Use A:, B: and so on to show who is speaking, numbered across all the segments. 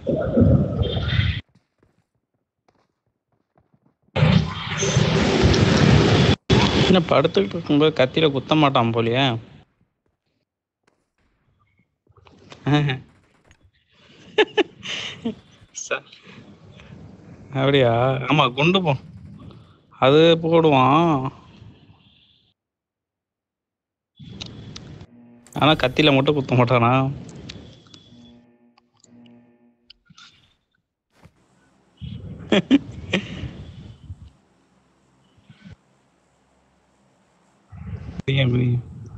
A: என்ன படுத்துக்கிட்டு இருக்கும்போது கத்தியில குத்த மாட்டான் போலியே ச- அப்படியா ஆமா குண்டு போ அது போடுவான் ஆனா கத்தியில மட்டும் குத்த மாட்டானா புரியும், புரியும்.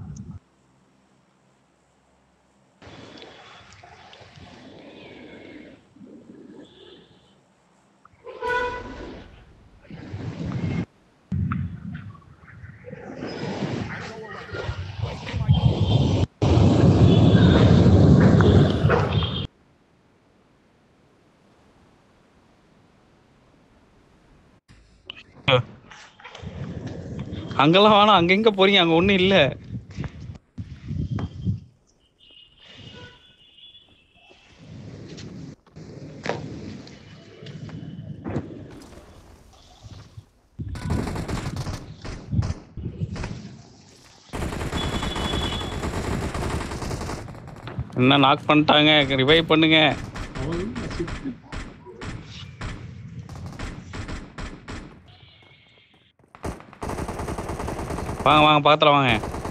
A: அங்கெல்லாம் வேணாம் அங்க எங்க போறீங்க அங்க ஒண்ணும் இல்ல என்ன நாக் பண்ணிட்டாங்க ரிவைவ் பண்ணுங்க வாங்க வாங்க பக்கத்துல வாங்க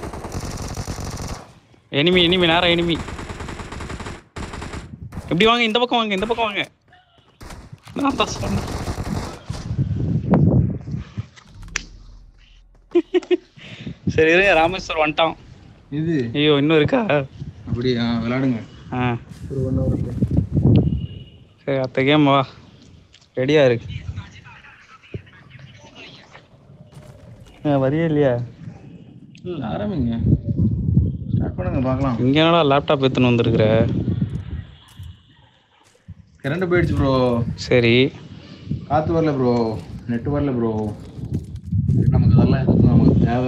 A: எனிமி எனிமி நேரம் எனிமி இப்படி வாங்க இந்த பக்கம் வாங்க இந்த பக்கம் வாங்க நான் தான் சொன்னேன் சரி இருங்க ராமேஸ்வர் வந்துட்டான்
B: இது
A: ஐயோ இன்னும் இருக்கா
B: அப்படி ஆ விளையாடுங்க
A: ஆ
B: ஒரு ஒன் ஹவருக்கு
A: சரி அடுத்த கேம் வா ரெடியா இருக்கு ஆ, வரியே இல்லையா
B: இல்லை ஆரம்பிங்க ஸ்டார்ட் பண்ணுங்க பார்க்கலாம்
A: இங்க என்னடா லேப்டாப் எடுத்துன்னு வந்திருக்கிற
B: கரண்ட் போயிடுச்சு ப்ரோ
A: சரி
B: காற்று வரல ப்ரோ நெட் வரல ப்ரோ நமக்கு அதெல்லாம் எதுக்கும் நமக்கு தேவை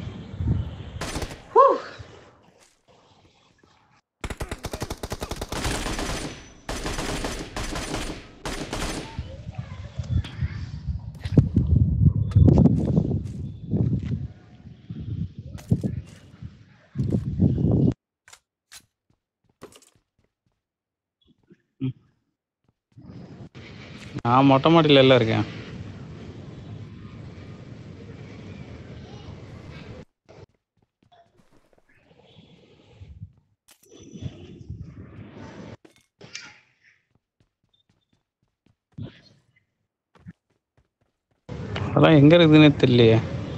A: நான் மொட்டை மாடியில எல்லாம் இருக்கேன் அதெல்லாம் எங்க இருக்குதுன்னே தெரியலையே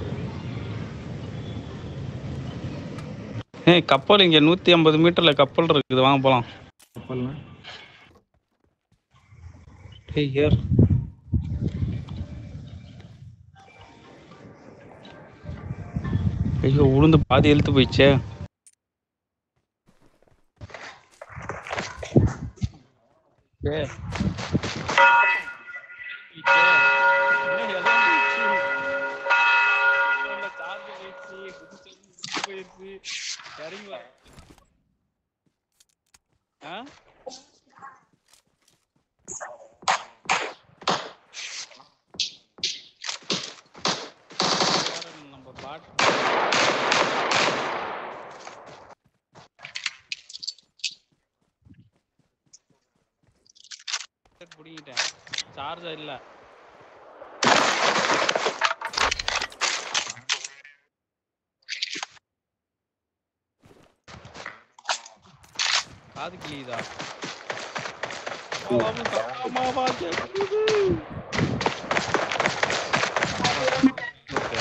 A: ஏய் கப்பல் இங்க நூத்தி ஐம்பது மீட்டர்ல கப்பல் இருக்குது வாங்க போலாம்
B: கப்பல்லாம்
A: ஏய் ஏர் ஐயோ உளுந்து பாதி இழுத்து போயிடுச்சே ஏ. என்ன எல்லாம் போயிடுச்சு? போன்ல charge போயிடுச்சு, குதிச்சு போயிடுச்சு. இறங்கி வா. ஆ வேற நம்ம பாட் புடிங்கிட்டேன் சார்ஜர் இல்ல காது கிளியுதா ஆமா, ஆமாவா கேக்குது ஓகே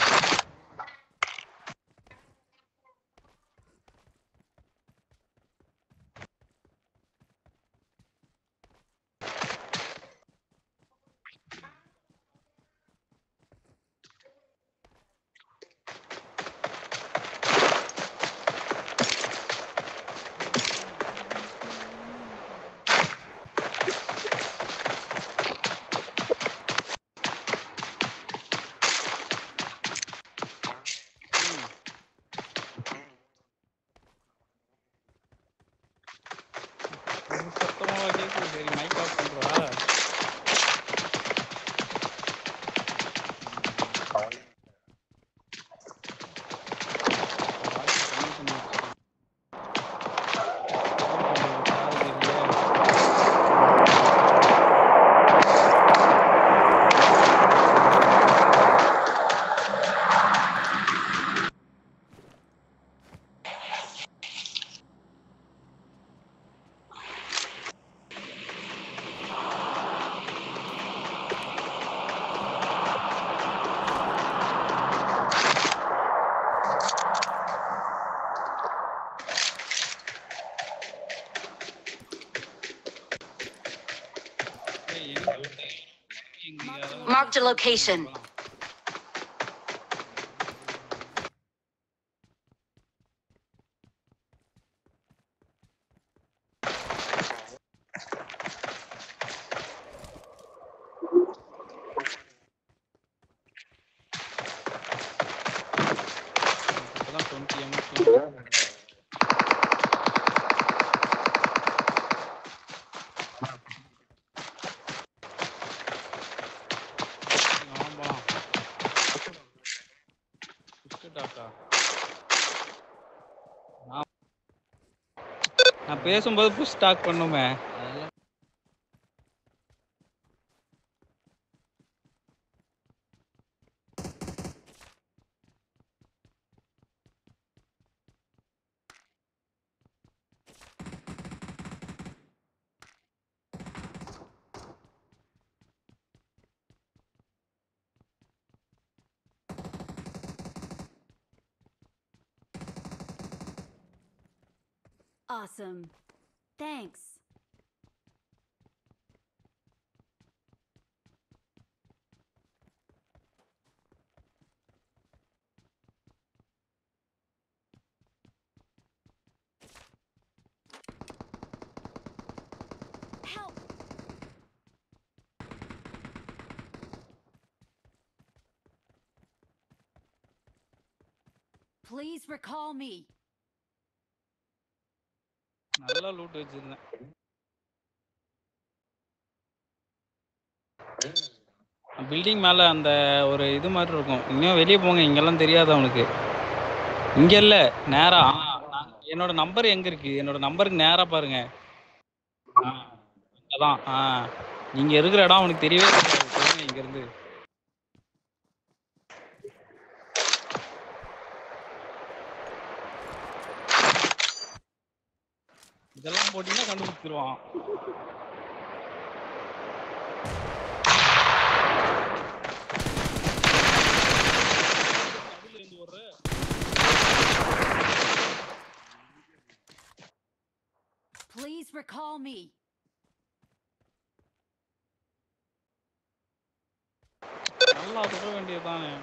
A: ஏய், எங்க எங்க யாராவது
C: Marked a location.
A: இப்பதான் 20 MS ஆமா பிஸ்கட்டாக்கா நான் நான் பேசும்போது புஷ் ஸ்டாக் பண்ணுமே அதெல்லாம்
C: Awesome. Thanks. Help! Please recall me.
A: நல்லா லூட் வச்சிருந்தேன் பில்டிங் மேல அந்த ஒரு இது மாதிரி இருக்கும் இன்னும் வெளியே போங்க இங்கெல்லாம் தெரியாது அவனுக்கு இங்க இல்ல நேரா ஆ, நான்- என்னோட நம்பர் எங்க இருக்கு என்னோட நம்பருக்கு நேரா பாருங்க ஆ, அங்கதான் ஆ நீங்க இருக்கிற இடம் அவனுக்கு தெரியவே தெரியாது போங்க இங்க இருந்து இதெல்லாம் போட்டீங்கன்னா கண்டுபிடிச்சிருவான் அதுல இருந்து வர்ற
C: Please recall me.
A: நல்லா சுட வேண்டியதுதானே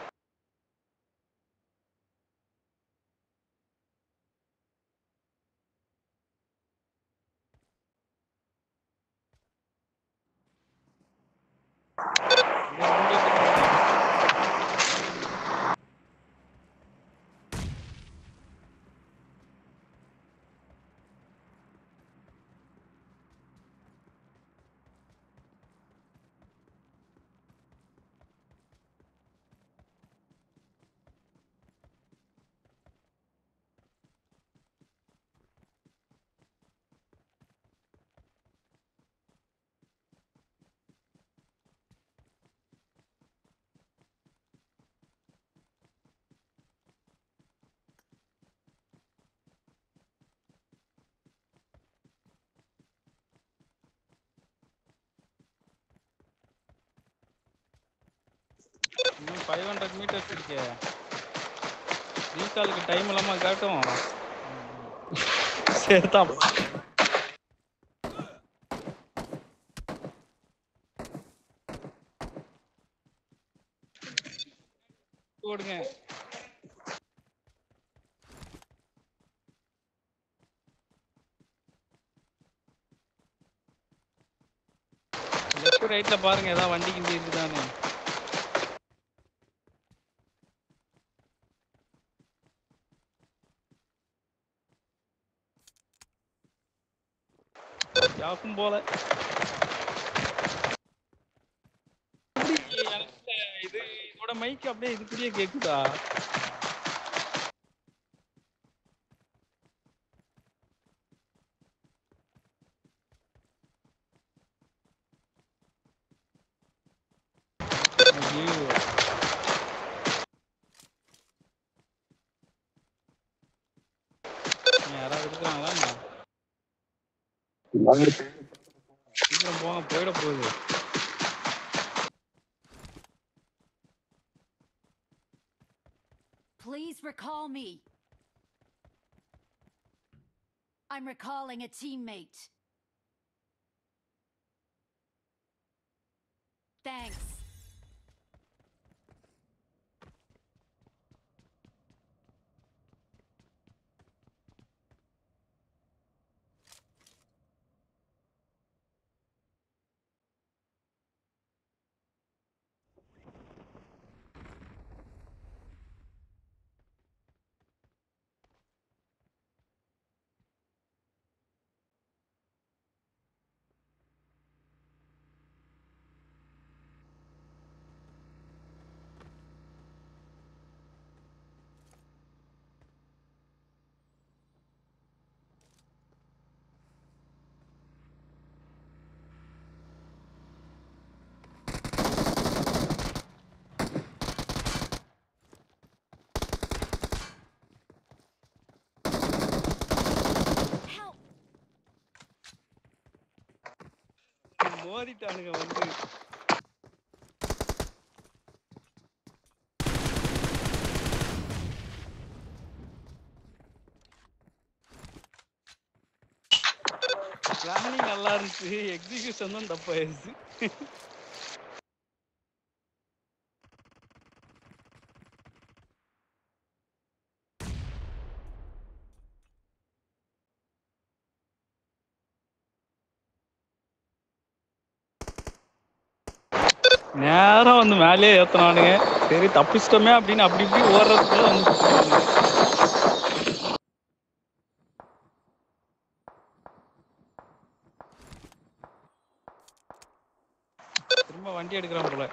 A: இங்க இங்க இருக்கு. இன்னும் ஃபைவ் ஹண்ட்ரட் மீட்டர்ஸ் இருக்கே ரீகாலுக்கு டைம் இல்லாம காட்டும் சரிதான் ஓடுங்க லெஃப்ட் ரைட்ல பாருங்க ஏதாவது வண்டி கிண்டி இருக்குதானே யாருக்கும் போல எப்படி எனக்கு இது இதோட மைக் அப்படியே இதுக்குள்ளேயே கேக்குதா ஐயோ. இங்க யாராவது இருக்காங்களா என்ன? சீக்கிரம் போங்க போயிட போகுது
C: Please recall me. I'm recalling a teammate. Thanks. Help!
A: மோதிட்டானுங்க வந்து பிளானிங் நல்லா இருந்துச்சு எக்ஸிகியூஷன் தான் தப்பாயிருச்சு நேரா வந்து மேலேயே ஏத்துனானுங்க சரி தப்பிச்சிட்டோமே அப்படின்னு அப்படி இப்படி ஓடுறதுக்குள்ள வந்து சுட்டுட்டானுங்க. திரும்ப வண்டி எடுக்கிறான் போல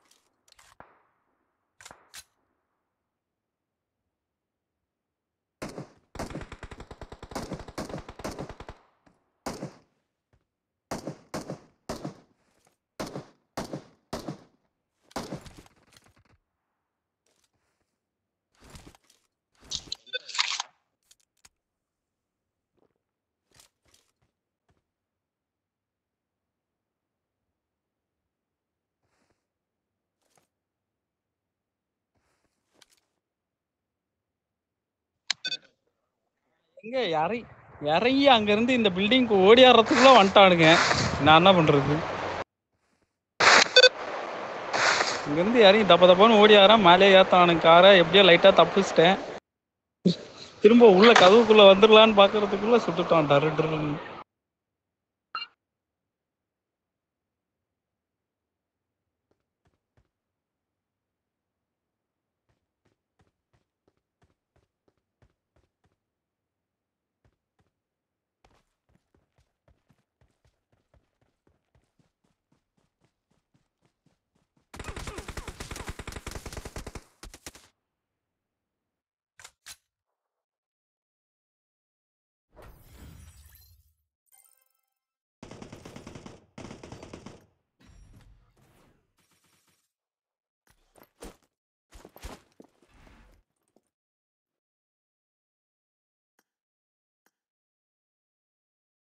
A: எங்க இறங்கி இறங்கி அங்க இருந்து இந்த பில்டிங்க்கு ஓடியாடுறதுக்குள்ள வந்துட்டானுங்க நான் என்ன பண்றது இங்க இருந்து இறங்கி தப்ப தப்பான்னு ஓடியாரன் மேலே ஏத்தானுங்க காரை எப்படியோ லைட்டா தப்பிச்சிட்டேன் திரும்ப உள்ள கதவுக்குள்ள வந்துடலான்னு பாக்குறதுக்குள்ள சுட்டுட்டான் டரு டருன்னு